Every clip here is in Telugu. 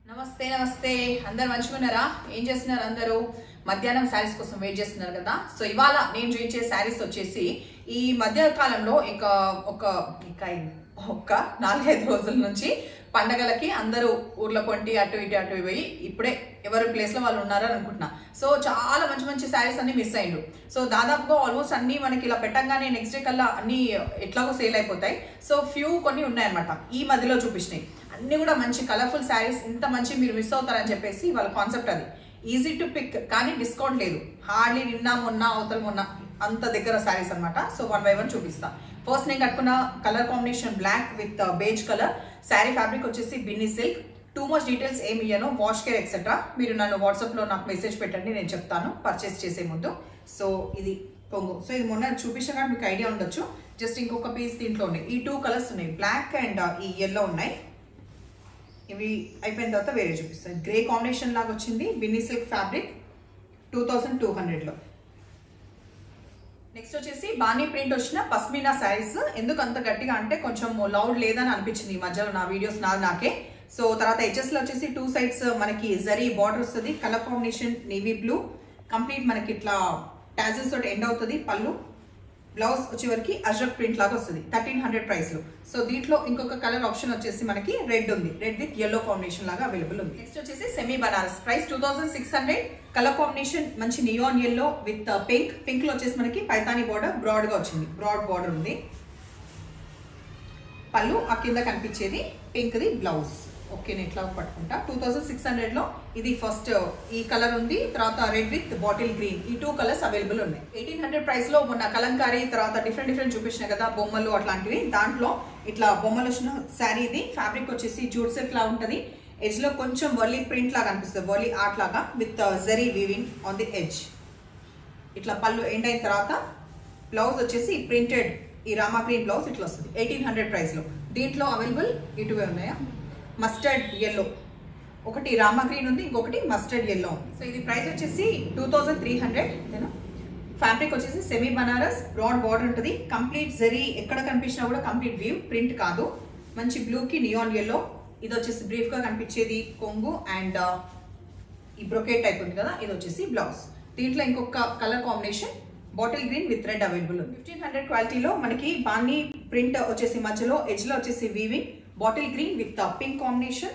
నమస్తే నమస్తే అందరు మంచిగున్నారా ఏం చేస్తున్నారు అందరూ మధ్యాహ్నం శారీస్ కోసం వెయిట్ చేస్తున్నారు కదా సో ఇవాళ నేను చూపించే శారీస్ వచ్చేసి ఈ మధ్య కాలంలో ఇంకా ఒక ఇంకా ఒక నాలుగైదు రోజుల నుంచి పండగలకి అందరూ ఊర్ల పొంటి అటు ఇటు అటు పోయి ఇప్పుడే ఎవరి ప్లేస్ లో వాళ్ళు ఉన్నారని అనుకుంటున్నా సో చాలా మంచి మంచి శారీస్ అన్ని మిస్ అయ్యిండు సో దాదాపుగా ఆల్మోస్ట్ అన్ని మనకి ఇలా పెట్టంగానే నెక్స్ట్ డే కల్లా అన్ని ఎట్లాగో సేల్ అయిపోతాయి సో ఫ్యూ కొన్ని ఉన్నాయన్నమాట ఈ మధ్యలో చూపించినాయి అన్ని కూడా మంచి కలర్ఫుల్ శారీస్ ఇంత మంచి మీరు మిస్ అవుతారని చెప్పేసి వాళ్ళ కాన్సెప్ట్ అది ఈజీ టు పిక్ కానీ డిస్కౌంట్ లేదు హార్డ్లీ నిన్న మొన్న అవతల మొన్న అంత దగ్గర శారీస్ అన్నమాట సో వన్ బై వన్ చూపిస్తా ఫస్ట్ నేను కట్టుకున్న colour combination black with beige colour sari fabric వచ్చేసి Binny silk too much details ఏమి ఇయ్యను వాష్ కేర్ ఎక్సెట్రా మీరు నన్ను వాట్సాప్లో నాకు మెసేజ్ పెట్టండి నేను చెప్తాను పర్చేస్ చేసే ముందు సో ఇది పొంగు సో ఇది మొన్న చూపించిన మీకు ఐడియా ఉండొచ్చు జస్ట్ ఇంకొక పీస్ దీంట్లో ఉన్నాయి ఈ టూ కలర్స్ ఉన్నాయి బ్లాక్ అండ్ ఈ ఎల్లో ఉన్నాయి ఇవి అయిపోయిన తర్వాత వేరే చూపిస్తాను గ్రే కాంబినేషన్ లాగా వచ్చింది Binny silk fabric two thousand two హండ్రెడ్లో నెక్స్ట్ వచ్చేసి బానీ ప్రింట్ వచ్చిన పస్మినా శారీస్ ఎందుకు అంత గట్టిగా అంటే కొంచెం లౌడ్ లేదని అనిపించింది ఈ మధ్యలో నా వీడియోస్ నా నాకే సో తర్వాత హెచ్ఎస్ లో వచ్చేసి టూ సైడ్స్ మనకి జరీ బార్డర్ వస్తుంది colour combination navy blue complete మనకి ఇట్లా టాజిల్స్ తోటి ఎండ్ అవుతుంది పళ్ళు బ్లౌజ్ వచ్చేవరకు అజరక్ ప్రింట్ లాగా వస్తుంది థర్టీన్ హండ్రెడ్ ప్రైస్ లో సో దీంట్లో ఇంకొక కలర్ ఆప్షన్ వచ్చేసి మనకి రెడ్ ఉంది రెడ్ విత్ ఎల్లో కాంబినేషన్ లాగా అవైలబుల్ ఉంది నెక్స్ట్ వచ్చేసి semi Banaras price two thousand six hundred colour combination మంచి neon yellow with pink pink లో వచ్చేసి మనకి పైతాని బార్డర్ బ్రాడ్ గా వచ్చింది బ్రాడ్ బార్డర్ ఉంది పళ్ళు ఆ కింద కనిపించేది పింక్ ది బ్లౌజ్ ఓకే నేను ఇట్లా పట్టుకుంటా టూ థౌసండ్ సిక్స్ హండ్రెడ్లో ఇది ఫస్ట్ ఈ కలర్ ఉంది తర్వాత రెడ్ విత్ బాటిల్ గ్రీన్ ఈ టూ కలర్స్ అవైలబుల్ ఉన్నాయి ఎయిటీన్ హండ్రెడ్ ప్రైస్లో మొన్న కలంకారీ తర్వాత డిఫరెంట్ డిఫరెంట్ చూపించిన కదా బొమ్మలు అట్లాంటివి దాంట్లో ఇట్లా బొమ్మలు వచ్చిన శారీ ఇది ఫ్యాబ్రిక్ వచ్చేసి జూట్ సిల్క్ లా ఉంటుంది ఎడ్జ్ లో కొంచెం వర్లీ ప్రింట్ లాగా అనిపిస్తుంది వర్లీ ఆర్ట్ లాగా with zari weaving on the edge ఇట్లా పళ్ళు ఎండ్ అయిన తర్వాత బ్లౌజ్ వచ్చేసి ప్రింటెడ్ ఈ రామా గ్రీన్ బ్లౌజ్ ఇట్లా వస్తుంది ఎయిటీన్ హండ్రెడ్ ప్రైస్లో దీంట్లో అవైలబుల్ ఇటువే ఉన్నాయా మస్టర్డ్ ఎల్లో ఒకటి రామా గ్రీన్ ఉంది ఇంకొకటి మస్టర్డ్ ఎల్లో ఉంది సో ఇది ప్రైస్ వచ్చేసి two thousand three hundred fabric వచ్చేసి సెమీ బనారస్ బ్రాడ్ బార్డర్ ఉంటుంది కంప్లీట్ జరీ ఎక్కడ కనిపించినా కూడా కంప్లీట్ వ్యూ ప్రింట్ కాదు మంచి బ్లూకి నియాన్ ఎల్లో ఇది వచ్చేసి బ్రీఫ్గా కనిపించేది కొంగు అండ్ ఈ బ్రొకేట్ టైప్ ఉంది కదా ఇది వచ్చేసి బ్లౌజ్ దీంట్లో ఇంకొక colour combination bottle green with red available ఉంది ఫిఫ్టీన్ హండ్రెడ్ క్వాలిటీలో మనకి బాన్ని ప్రింట్ వచ్చేసి మధ్యలో ఎడ్జ్లో వచ్చేసి weaving bottle green with pink combination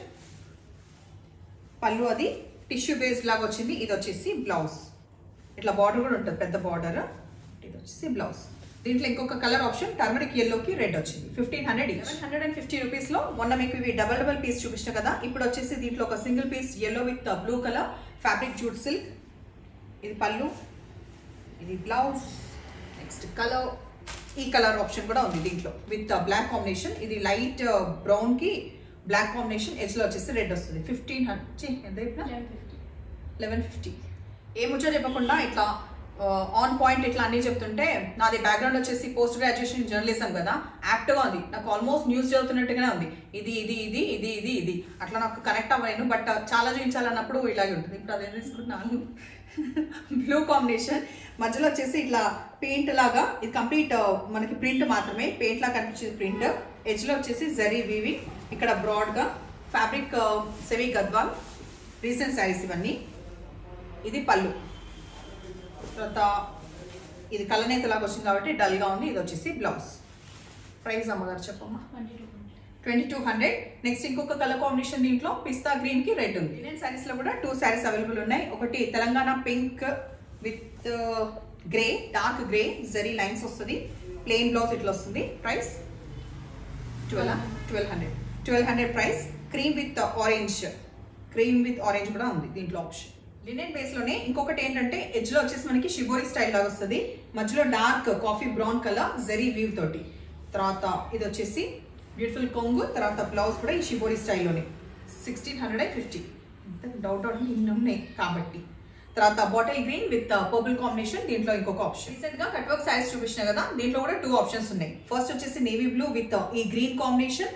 pallu అది టిష్యూ బేస్ లాగా వచ్చింది ఇది వచ్చేసి బ్లౌజ్ ఇట్లా బార్డర్ కూడా ఉంటుంది పెద్ద బార్డర్ ఇది వచ్చేసి బ్లౌజ్ దీంట్లో ఇంకొక కలర్ ఆప్షన్ టర్మరిక్ ఎల్లోకి రెడ్ వచ్చింది fifteen hundred seven hundred and fifty రూపీస్లో మొన్న మీకు ఇవి డబల్ డబల్ పీస్ చూపించిన కదా ఇప్పుడు వచ్చేసి దీంట్లో ఒక single piece yellow with blue colour fabric jute silk ఇది పళ్ళు ఇది బ్లౌజ్ నెక్స్ట్ కలర్ ఈ కలర్ ఆప్షన్ కూడా ఉంది దీంట్లో విత్ బ్లాక్ కాంబినేషన్ ఇది లైట్ బ్రౌన్ కి బ్లాక్ కాంబినేషన్ ఎడ్జ్ లో వచ్చేసి రెడ్ వస్తుంది ఫిఫ్టీన్ హండ్రెడ్ ఎంత ఇప్పుడు లెవెన్ ఫిఫ్టీ ఏ ముచ్చో చెప్పకుండా ఇట్లా ఆన్ పాయింట్ ఇట్లా అన్ని చెప్తుంటే నాది బ్యాక్గ్రౌండ్ వచ్చేసి పోస్ట్ గ్రాడ్యుయేషన్ జర్నలిజం కదా యాప్ట్గా ఉంది నాకు ఆల్మోస్ట్ న్యూస్ చదువుతున్నట్టుగానే ఉంది ఇది ఇది ఇది ఇది ఇది ఇది అట్లా నాకు కనెక్ట్ అవ్వలేను బట్ చాలా చూపించాలన్నప్పుడు ఇలాగే ఉంటుంది ఇప్పుడు అదేం తీసుకుంటున్నాను బ్లూ కాంబినేషన్ మధ్యలో వచ్చేసి ఇట్లా పెయింట్ లాగా ఇది కంప్లీట్ మనకి ప్రింట్ మాత్రమే పెయింట్ లాగా కనిపించేది ప్రింట్ ఎడ్జ్లో వచ్చేసి జరీ వీవి ఇక్కడ బ్రాడ్గా fabric semi Gadwal recent saris ఇవన్నీ ఇది పళ్ళు తర్వాత ఇది కలనేత లాగా వచ్చింది కాబట్టి డల్గా ఉంది ఇది వచ్చేసి బ్లౌజ్ ప్రైస్ అమ్మగారు చెప్పమ్మా ట్వంటీ టూ హండ్రెడ్ నెక్స్ట్ ఇంకొక కలర్ కాంబినేషన్ దీంట్లో పిస్తా గ్రీన్ కి రెడ్ ఉంది ఇండియన్ శారీస్ లో కూడా టూ శారీస్ అవైలబుల్ ఉన్నాయి ఒకటి Telangana pink with grey dark grey zari lines వస్తుంది ప్లెయిన్ బ్లౌజ్ ఇట్లా వస్తుంది price twelve twelve hundred twelve hundred price cream with orange cream with orange కూడా ఉంది దీంట్లో ఆప్షన్ లినెన్ బేస్ లోనే ఇంకొకటి ఏంటంటే ఎడ్జ్ లో వచ్చేసి మనకి షిబోరి స్టైల్ లాగా వస్తుంది మధ్యలో dark coffee brown colour zari weave తోటి తర్వాత ఇది వచ్చేసి బ్యూటిఫుల్ కొంగు తర్వాత బ్లౌజ్ కూడా ఈ షిబోరి స్టైల్లోనే sixteen hundred and fifty doubt out ఇన్ని ఉన్నాయి కాబట్టి తర్వాత bottle green with purple combination దీంట్లో ఇంకొక ఆప్షన్ రీసెంట్ గా కట్ వర్క్ సారీస్ చూపించిన కదా దీంట్లో కూడా టూ ఆప్షన్స్ ఉన్నాయి ఫస్ట్ వచ్చేసి నేవీ బ్లూ విత్ ఈ గ్రీన్ కాంబినేషన్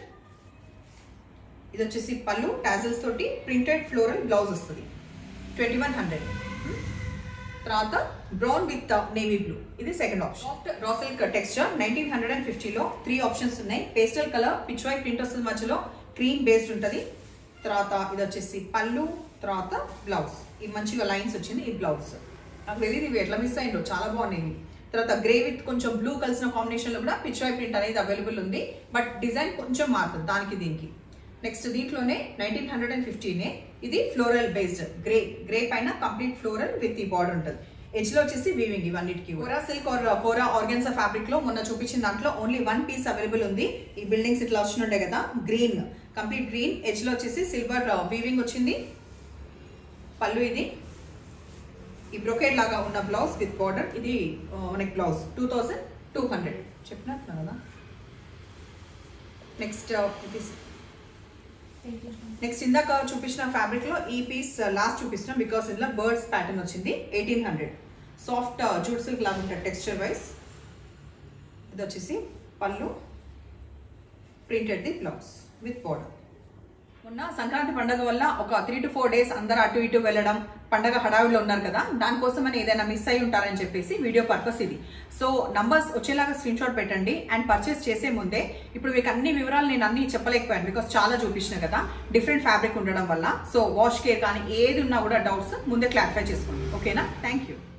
ఇది వచ్చేసి పళ్ళు టాజల్స్ తోటి ప్రింటెడ్ ఫ్లోరల్ బ్లౌజ్ వస్తుంది ట్వంటీ వన్ హండ్రెడ్ తర్వాత బ్రౌన్ విత్ నేవీ బ్లూ ఇది second option soft raw silk texture nineteen hundred and ఫిఫ్టీలో త్రీ ఆప్షన్స్ ఉన్నాయి pastel colour peach white print వస్తుంది మధ్యలో క్రీమ్ బేస్డ్ ఉంటుంది తర్వాత ఇది వచ్చేసి పళ్ళు తర్వాత బ్లౌజ్ ఇది మంచిగా లైన్స్ వచ్చింది ఈ బ్లౌజ్ నాకు తెలియదు ఇవి ఎట్లా మిస్ అయిందో చాలా బాగున్నాయి తర్వాత గ్రే విత్ కొంచెం బ్లూ కలిసిన కాంబినేషన్ లో కూడా పిచ్వాయ్ ప్రింట్ అనేది అవైలబుల్ ఉంది బట్ డిజైన్ కొంచెం మారుతుంది దానికి దీనికి నెక్స్ట్ దీంట్లోనే నైన్టీన్ హండ్రెడ్ అండ్ ఫిఫ్టీనే ఇది ఫ్లోరల్ బేస్డ్ గ్రే గ్రే పైన కంప్లీట్ ఫ్లోరల్ విత్ ఈ బార్డర్ ఉంటుంది ఎడ్జ్ లో వచ్చేసి వీవింగ్ ఇవన్నిటికి kora silk or kora organza fabric లో మొన్న చూపించిన దాంట్లో ఓన్లీ వన్ పీస్ అవైలబుల్ ఉంది ఈ బిల్డింగ్స్ ఇట్లా వచ్చినుండే కదా గ్రీన్ కంప్లీట్ గ్రీన్ ఎడ్జ్ లో వచ్చేసి సిల్వర్ వీవింగ్ వచ్చింది పళ్ళు ఇది ఈ బ్రొకేట్ లాగా ఉన్న బ్లౌజ్ విత్ బార్డర్ ఇది ఆ, మనకి blouse two thousand two hundred చెప్పినట్టున్నా కదా నెక్స్ట్ ఇది నెక్స్ట్ ఇందాక చూపించిన ఫ్యాబ్రిక్ లో ఈ పీస్ లాస్ట్ చూపించిన బికాస్ ఇందులో బర్డ్స్ ప్యాటర్న్ వచ్చింది eighteen hundred soft jute silk లాగా ఉంటుంది టెక్స్చర్ వైస్ ఇది వచ్చేసి pallu printed the blouse with border మొన్న సంక్రాంతి పండగ వల్ల ఒక త్రీ టు ఫోర్ డేస్ అందరు అటు ఇటు వెళ్ళడం పండగ హడావిడిలో ఉన్నారు కదా దానికోసం అని ఏదైనా మిస్ అయి ఉంటారని చెప్పేసి వీడియో పర్పస్ ఇది సో నంబర్స్ వచ్చేలాగా స్క్రీన్ షాట్ పెట్టండి అండ్ పర్చేస్ చేసే ముందే ఇప్పుడు మీకు అన్ని వివరాలు నేను అన్ని చెప్పలేకపోయాను బికాస్ చాలా చూపించిన కదా డిఫరెంట్ ఫ్యాబ్రిక్ ఉండడం వల్ల సో వాష్ కేర్ కానీ ఏది ఉన్నా కూడా డౌట్స్ ముందే క్లారిఫై చేసుకోండి ఓకేనా థ్యాంక్ యూ